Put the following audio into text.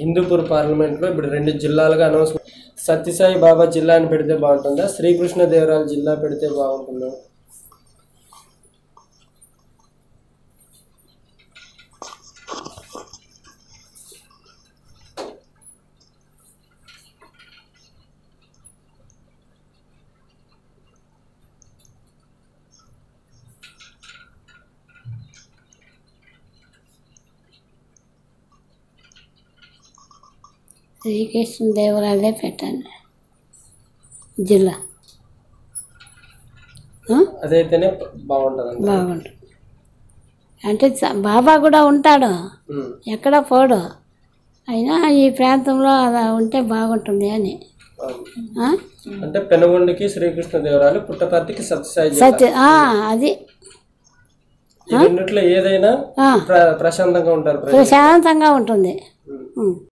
హిందూపూర్ పార్లమెంట్లో ఇప్పుడు రెండు జిల్లాలుగా అనౌన్స్ సత్యసాయి బాబా జిల్లా అని పెడితే బాగుంటుందా శ్రీకృష్ణదేవరాయల జిల్లా పెడితే బాగుంటుందా శ్రీకృష్ణ దేవరాయలే పెట్టండి జిల్లా ఆ? అదైతేనే బాగుంటుంది బాగుంటుంది అంటే చ- బాబా కూడా ఉంటాడు ఎక్కడ పోడు అయినా ఈ ప్రాంతంలో అలా ఉంటే బాగుంటుంది అని ఆ? అంటే పెనుగొండకి శ్రీకృష్ణదేవరాయలు పుట్టపర్తికి సత్యసాయి జిల్లా సత్య ఆ, అది ఈ రెండిట్లో ఏదైనా ఆ, ప్ర- ప్రశాంతంగా ఉంటారు ప్రజలు ప్రశాంతంగా ఉంటుంది ఉం.